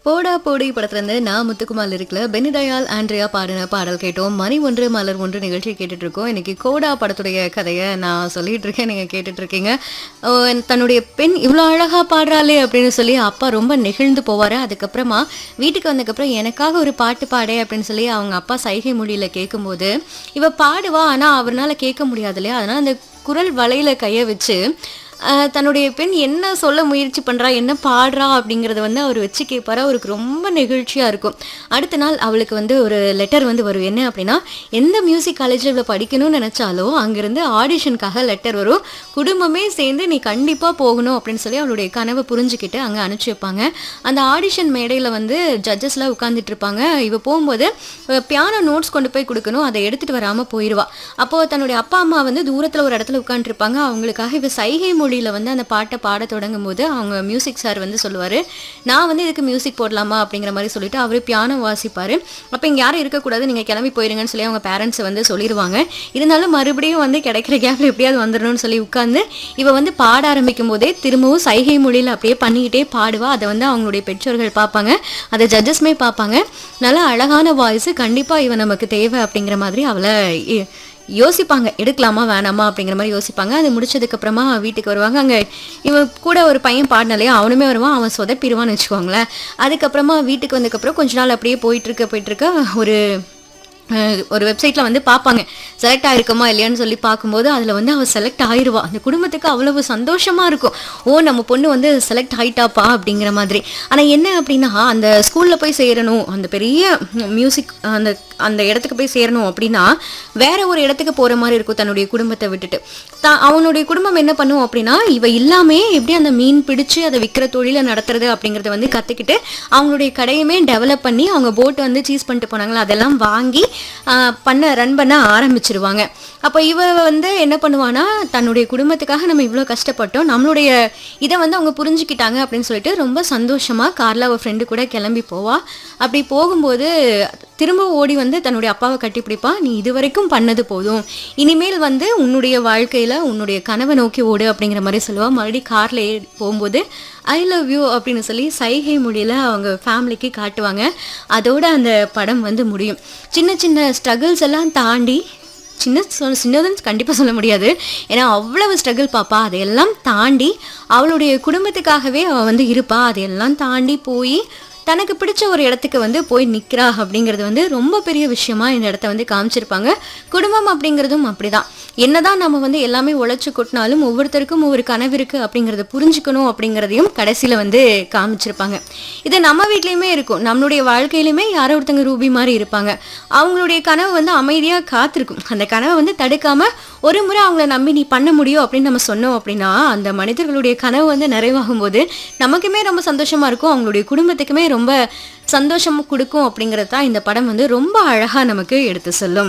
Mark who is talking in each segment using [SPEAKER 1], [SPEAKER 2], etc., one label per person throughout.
[SPEAKER 1] போடா போடி படத்துலேருந்து நான் முத்துக்குமார் இருக்குல்ல பெனிதயால் ஆண்ட்ரியா பாடின பாடல் கேட்டோம் மணி ஒன்று மலர் ஒன்று நிகழ்ச்சி கேட்டுட்டு இருக்கோம் இன்னைக்கு கோடா படத்துடைய கதையை நான் சொல்லிட்டு இருக்கேன் நீங்கள் கேட்டுட்டு இருக்கீங்க ஓ, தன்னுடைய பெண் இவ்வளோ அழகாக பாடுறாளே அப்படின்னு சொல்லி அப்பா ரொம்ப நெகிழ்ந்து போவார் அதுக்கப்புறமா வீட்டுக்கு வந்ததுக்கப்புறம் எனக்காக ஒரு பாட்டு பாடே அப்படின்னு சொல்லி அவங்க அப்பா சைகை மொழியில் கேட்கும்போது இவ பாடுவா ஆனால் அவர்னால கேட்க முடியாது இல்லையா அதனால் அந்த குரல் வலையில கையை வச்சு ஆஹ் தன்னுடைய பெண் என்ன சொல்ல முயற்சி பண்ணுறா என்ன பாடுறா அப்படிங்கிறத வந்து அவர் வச்சு கேட்பாரு அவருக்கு ரொம்ப நெகிழ்ச்சியாக இருக்கும் அடுத்த நாள் அவளுக்கு வந்து ஒரு லெட்டர் வந்து வரும் என்ன அப்படின்னா எந்த மியூசிக் காலேஜில் இவ்வளோ படிக்கணும்னு நினச்சாலோ அங்கேருந்து ஆடிஷனுக்காக லெட்டர் வரும் குடும்பமே சேர்ந்து நீ கண்டிப்பாக போகணும் அப்படின்னு சொல்லி அவளுடைய கனவை புரிஞ்சுக்கிட்டு அங்கே அனுப்பிச்சி வைப்பாங்க அந்த ஆடிஷன் மேடையில் வந்து ஜட்ஜஸ்லாம் உட்காந்துட்டு இருப்பாங்க இவ போகும்போது பியானோ நோட்ஸ் கொண்டு போய் கொடுக்கணும் அதை எடுத்துகிட்டு வராமல் போயிடுவா அப்போது தன்னுடைய அப்பா அம்மா வந்து தூரத்தில் ஒரு இடத்துல உட்காந்துருப்பாங்க அவங்களுக்காக இவ சைகை மொழியில் வந்து அந்த பாட்டை பாட தொடங்கும் போது அவங்க மியூசிக் சார் வந்து சொல்லுவார் நான் வந்து இதுக்கு மியூசிக் போடலாமா அப்படிங்கிற மாதிரி சொல்லிட்டு அவர் பியானோ வாசிப்பார் அப்போ இங்கே யாரும் இருக்கக்கூடாது நீங்கள் கிளம்பி போயிருங்கன்னு சொல்லி அவங்க பேரண்ட்ஸ் வந்து சொல்லிடுவாங்க இருந்தாலும் மறுபடியும் வந்து கிடைக்கிற கேப்பில் எப்படியாவது வந்துடணும்னு சொல்லி உட்காந்து இவ வந்து பாட ஆரம்பிக்கும் போதே திரும்பவும் சைகை மொழியில் அப்படியே பண்ணிக்கிட்டே பாடுவா அதை வந்து அவங்களுடைய பெற்றோர்கள் பார்ப்பாங்க அதை ஜட்ஜஸ்மே பார்ப்பாங்க நல்ல அழகான வாய்ஸ் கண்டிப்பாக இவன் நமக்கு தேவை அப்படிங்கிற மாதிரி அவளை இ- யோசிப்பாங்க எடுக்கலாமா வேணாமா அப்படிங்கிற மாதிரி யோசிப்பாங்க அது முடிச்சதுக்கு அப்புறமா வீட்டுக்கு வருவாங்க அங்கே இவன் கூட ஒரு பையன் பாடினாலே அவனுமே வருவான் அவன் சொதப்பிடுவான்னு வச்சுக்கோங்களேன் அதுக்கப்புறமா வீட்டுக்கு வந்ததுக்கப்புறம் கொஞ்ச நாள் அப்படியே போயிட்டு இருக்க போயிட்டு இருக்க ஒரு அஹ், ஒரு வெப்சைட்டில் வந்து பார்ப்பாங்க செலக்ட் ஆயிருக்கோமா இல்லையான்னு சொல்லி பார்க்கும்போது அதில் வந்து அவள் செலக்ட் ஆயிருவா அந்த குடும்பத்துக்கு அவ்வளவு சந்தோஷமாக இருக்கும் ஓ நம்ம பொண்ணு வந்து செலக்ட் ஆயிட்டாப்பா அப்படிங்கிற மாதிரி ஆனால் என்ன அப்படின்னா அந்த ஸ்கூலில் போய் சேரணும் அந்த பெரிய மியூசிக் அந்த அந்த இடத்துக்கு போய் சேரணும் அப்படின்னா வேற ஒரு இடத்துக்கு போகிற மாதிரி இருக்கும் தன்னுடைய குடும்பத்தை விட்டுட்டு தான் அவனுடைய குடும்பம் என்ன பண்ணும் அப்படின்னா இவ இல்லாமே எப்படி அந்த மீன் பிடிச்சு அதை விற்கிற தொழிலை நடத்துறது அப்படிங்கிறத வந்து கற்றுக்கிட்டு அவங்களுடைய கடையுமே டெவலப் பண்ணி அவங்க போட் வந்து சீஸ் பண்ணிட்டு போனாங்களா அதெல்லாம் வாங்கி ஆஹ், பண்ண ரன் பண்ண ஆரம்பிச்சிருவாங்க அப்போ இவ வந்து என்ன பண்ணுவானா தன்னுடைய குடும்பத்துக்காக நம்ம இவ்வளோ கஷ்டப்பட்டோம் நம்மளுடைய இதை வந்து அவங்க புரிஞ்சுக்கிட்டாங்க அப்படின்னு சொல்லிட்டு ரொம்ப சந்தோஷமா கார்ல அவள் ஃப்ரெண்டு கூட கிளம்பி போவா அப்படி போகும்போது திரும்ப ஓடி வந்து தன்னுடைய அப்பாவை கட்டிப்பிடிப்பா நீ இது வரைக்கும் பண்ணது போதும் இனிமேல் வந்து உன்னுடைய வாழ்க்கையில உன்னுடைய கனவை நோக்கி ஓடு அப்படிங்கிற மாதிரி சொல்லுவா மறுபடியும் கார்ல ஏறி போகும்போது ஐ லவ் யூ அப்படின்னு சொல்லி சைகை மொழியில அவங்க ஃபேமிலிக்கு காட்டுவாங்க அதோட அந்த படம் வந்து முடியும் சின்ன சின்ன ஸ்ட்ரகிள்ஸ் எல்லாம் தாண்டி சின்ன சொல் சின்னதுன்னு கண்டிப்பாக சொல்ல முடியாது ஏன்னா அவ்வளவு ஸ்ட்ரகிள் பாப்பா அதையெல்லாம் தாண்டி அவளுடைய குடும்பத்துக்காகவே அவள் வந்து இருப்பா அதையெல்லாம் தாண்டி போய் தனக்கு பிடிச்ச ஒரு இடத்துக்கு வந்து போய் நிற்கிறா அப்படிங்கிறது வந்து ரொம்ப பெரிய விஷயமா இந்த இடத்த வந்து காமிச்சிருப்பாங்க குடும்பம் அப்படிங்கிறதும் அப்படிதான் என்னதான் நம்ம வந்து எல்லாமே உழைச்சு கொட்டினாலும் ஒவ்வொருத்தருக்கும் ஒவ்வொரு கனவு இருக்கு அப்படிங்கிறத புரிஞ்சுக்கணும் அப்படிங்கிறதையும் கடைசியில் வந்து காமிச்சிருப்பாங்க இது நம்ம வீட்லேயுமே இருக்கும் நம்மளுடைய வாழ்க்கையிலுமே யாரோ ஒருத்தங்க ரூபி மாதிரி இருப்பாங்க அவங்களுடைய கனவு வந்து அமைதியாக காத்திருக்கும் அந்த கனவை வந்து தடுக்காம ஒரு முறை அவங்கள நம்பி நீ பண்ண முடியும் அப்படின்னு நம்ம சொன்னோம் அப்படின்னா அந்த மனிதர்களுடைய கனவு வந்து நிறைவாகும் போது நமக்குமே ரொம்ப சந்தோஷமா இருக்கும் அவங்களுடைய குடும்பத்துக்குமே ரொம்ப சந்தோஷம் கொடுக்கும் அப்படிங்கிறது தான் இந்த படம் வந்து ரொம்ப அழகா நமக்கு எடுத்து சொல்லும்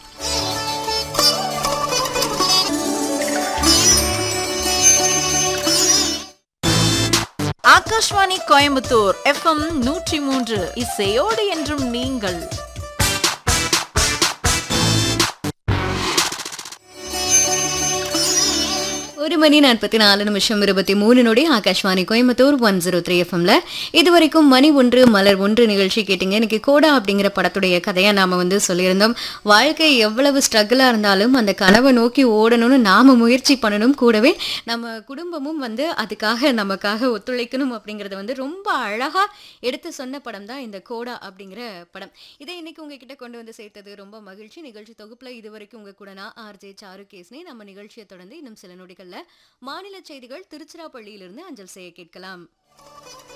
[SPEAKER 2] ஆகாஷ்வாணி கோயம்புத்தூர் எஃப்எம் நூற்றி மூன்று இசையோடு என்றும் நீங்கள்
[SPEAKER 1] ஒரு மணி நாற்பத்தி நாலு நிமிஷம் இருபத்தி மூணு நொடி Akashvani Coimbatore one zero three எஃப்எம்ல இது வரைக்கும் மணி ஒன்று மலர் ஒன்று நிகழ்ச்சி கேட்டீங்க இன்னைக்கு கோடா அப்படிங்கிற படத்துடைய கதையை நாம வந்து சொல்லியிருந்தோம் வாழ்க்கை எவ்வளவு ஸ்ட்ரகிளா இருந்தாலும் அந்த கனவை நோக்கி ஓடணும்னு நாம முயற்சி பண்ணணும் கூடவே நம்ம குடும்பமும் வந்து அதுக்காக நமக்காக ஒத்துழைக்கணும் அப்படிங்கறத வந்து ரொம்ப அழகா எடுத்து சொன்ன படம் தான் இந்த கோடா அப்படிங்கிற படம் இதை இன்னைக்கு உங்ககிட்ட கொண்டு வந்து சேர்த்தது ரொம்ப மகிழ்ச்சி நிகழ்ச்சி தொகுப்புல இது வரைக்கும் உங்க கூட நான் ஆர்ஜே சாரு கேஸ்னி நம்ம நிகழ்ச்சியை தொடர்ந்து இன்னும் சில நொடிகள்ல மாநில செய்திகள் திருச்சிராப்பள்ளியிலிருந்து அஞ்சல் செய்ய கேட்கலாம்